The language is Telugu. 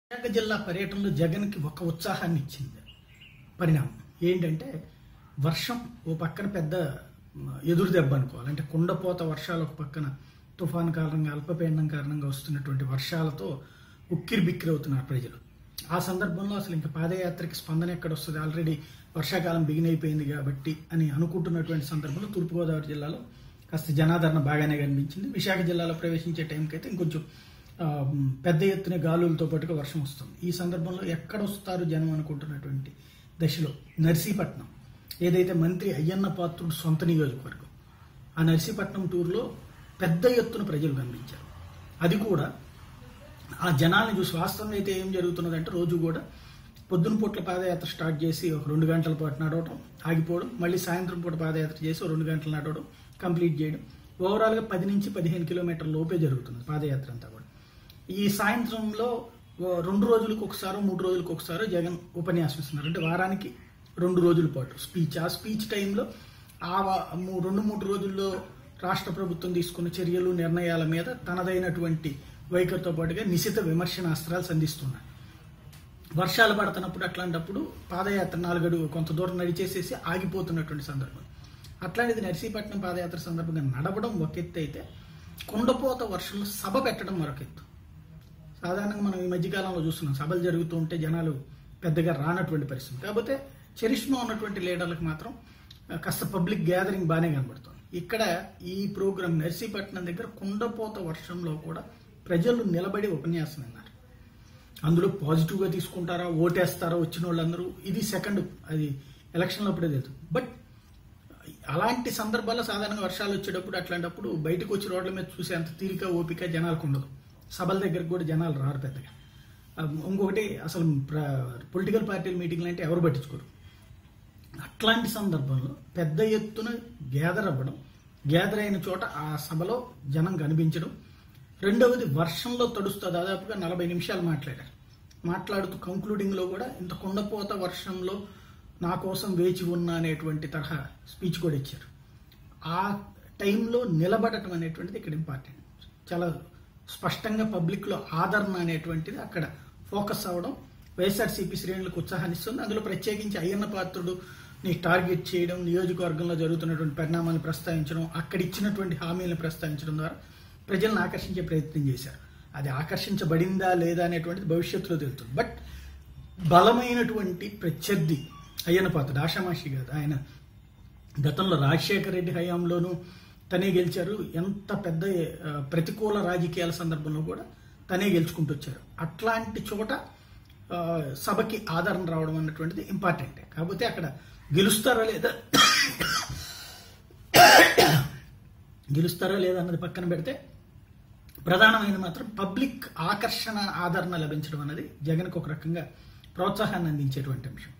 విశాఖ జిల్లా పర్యటనలో జగన్కి ఒక ఉత్సాహాన్ని ఇచ్చింది పరిణామం ఏంటంటే వర్షం ఓ పక్కన పెద్ద మ, ఎదురు దెబ్బ అనుకోవాలి అంటే కుండపోత వర్షాలు ఒక పక్కన తుఫాన్ కారణంగా అల్పపీడనం కారణంగా వస్తున్నటువంటి వర్షాలతో ఉక్కిరి బిక్కిరి అవుతున్నారు ప్రజలు ఆ సందర్భంలో అసలు ఇంకా పాదయాత్రకి స్పందన ఎక్కడ వస్తుంది ఆల్రెడీ వర్షాకాలం బిగిన్ అయిపోయింది కాబట్టి అని అనుకుంటున్నటువంటి సందర్భంలో తూర్పుగోదావరి జిల్లాలో కాస్త జనాదరణ బాగానే కనిపించింది విశాఖ జిల్లాలో ప్రవేశించే టైంకి అయితే ఇంకొంచెం ఆ, పెద్ద ఎత్తున గాలులతో పాటుగా వర్షం వస్తుంది ఈ సందర్భంలో ఎక్కడ వస్తారు జనం అనుకుంటున్నటువంటి దశలో నర్సీపట్నం ఏదైతే మంత్రి అయ్యన్న పాత్రుడు సొంత నియోజకవర్గం ఆ నర్సీపట్నం టూర్లో పెద్ద ఎత్తున ప్రజలు కనిపించారు అది కూడా ఆ జనాల్ని చూసి వాస్తవంగా అయితే ఏం జరుగుతున్నదంటే రోజు కూడా పొద్దున పూట్ల పాదయాత్ర స్టార్ట్ చేసి ఒక రెండు గంటల పాటు నడవడం ఆగిపోవడం మళ్ళీ సాయంత్రం పూట పాదయాత్ర చేసి ఒక రెండు గంటలు నడవడం కంప్లీట్ చేయడం ఓవరాల్గా పది నుంచి పదిహేను కిలోమీటర్ల లోపే జరుగుతుంది పాదయాత్ర అంతా కూడా ఈ సాయంత్రంలో ఓ రెండు రోజులకు ఒకసారి మూడు రోజులకు ఒకసారి జగన్ ఉపన్యాసం ఇస్తున్నారు అంటే వారానికి రెండు రోజుల పాటు స్పీచ్ ఆ స్పీచ్ టైంలో ఆ వా- మూ- రెండు మూడు రోజుల్లో రాష్ట్ర ప్రభుత్వం తీసుకున్న చర్యలు నిర్ణయాల మీద తనదైనటువంటి వైఖరితో పాటుగా నిశిత విమర్శనాస్త్రాలు సంధిస్తున్నారు వర్షాలు పడుతున్నప్పుడు అట్లాంటప్పుడు పాదయాత్ర నాలుగడు కొంత దూరం నడిచేసేసి ఆగిపోతున్నటువంటి సందర్భం అట్లాంటిది నర్సీపట్నం పాదయాత్ర సందర్భంగా నడవడం ఒక ఎత్తు అయితే కుండపోత వర్షంలో సభ పెట్టడం మరొక ఎత్తు సాధారణంగా మనం ఈ మధ్యకాలంలో చూస్తున్నాం సభలు జరుగుతూ ఉంటే జనాలు పెద్దగా రానటువంటి పరిస్థితి కాకపోతే చరిష్మా ఉన్నటువంటి లీడర్లకు మాత్రం ఆ, కాస్త పబ్లిక్ గ్యాదరింగ్ బాగానే కనబడుతుంది ఇక్కడ ఈ ప్రోగ్రాం నర్సీపట్నం దగ్గర కుండపోత వర్షంలో కూడా ప్రజలు నిలబడి ఉపన్యాసం విన్నారు అందులో పాజిటివ్గా తీసుకుంటారా ఓటేస్తారా వచ్చిన వాళ్ళందరూ ఇది సెకండ్ అది ఎలక్షన్లో అప్పుడే తెలుసు బట్ అలాంటి సందర్భాల్లో సాధారణంగా వర్షాలు వచ్చేటప్పుడు అట్లాంటప్పుడు బయటకు వచ్చి రోడ్ల మీద చూసే అంత తీరిక ఓపిక జనాలకు ఉండదు సభల దగ్గరకు కూడా జనాలు రారు పెద్దగా ఆ, ఇంకొకటి అసలు పొలిటికల్ పార్టీల మీటింగ్లు అంటే ఎవరు పట్టించుకోరు అట్లాంటి సందర్భంలో పెద్ద ఎత్తున గ్యాదర్ అవ్వడం గ్యాదర్ అయిన చోట ఆ సభలో జనం కనిపించడం రెండవది వర్షంలో తడుస్తూ దాదాపుగా నలభై నిమిషాలు మాట్లాడారు మాట్లాడుతూ కంక్లూడింగ్లో కూడా ఇంత కుండపోత వర్షంలో నా కోసం వేచి ఉన్న అనేటువంటి తరహా స్పీచ్ కూడా ఇచ్చారు ఆ టైంలో నిలబడటం అనేటువంటిది ఇక్కడ ఇంపార్టెంట్ చాలా స్పష్టంగా పబ్లిక్లో ఆదరణ అనేటువంటిది అక్కడ ఫోకస్ అవ్వడం వైఎస్ఆర్సీపీ శ్రేణులకు ఉత్సాహాన్ని ఇస్తుంది అందులో ప్రత్యేకించి అయ్యన్న పాత్రుడు ని టార్గెట్ చేయడం నియోజకవర్గంలో జరుగుతున్నటువంటి పరిణామాలను ప్రస్తావించడం అక్కడ ఇచ్చినటువంటి హామీలను ప్రస్తావించడం ద్వారా ప్రజలను ఆకర్షించే ప్రయత్నం చేశారు అది ఆకర్షించబడిందా లేదా అనేటువంటిది భవిష్యత్తులో తెలుస్తుంది బట్ బలమైనటువంటి ప్రత్యర్థి అయ్యన్న పాత్రుడు ఆషామాషి కాదు ఆయన గతంలో రాజశేఖర రెడ్డి హయాంలోనూ తనే గెలిచారు ఎంత పెద్ద ఆ, ప్రతికూల రాజకీయాల సందర్భంలో కూడా తనే గెలుచుకుంటూ వచ్చారు అట్లాంటి చోట ఆ, సభకి ఆదరణ రావడం అన్నటువంటిది ఇంపార్టెంట్ కాకపోతే అక్కడ గెలుస్తారా లేదా గెలుస్తారా లేదా అన్నది పక్కన పెడితే ప్రధానమైన మాత్రం పబ్లిక్ ఆకర్షణ ఆదరణ లభించడం అనేది జగన్కు ఒక రకంగా ప్రోత్సాహాన్ని అందించేటువంటి అంశం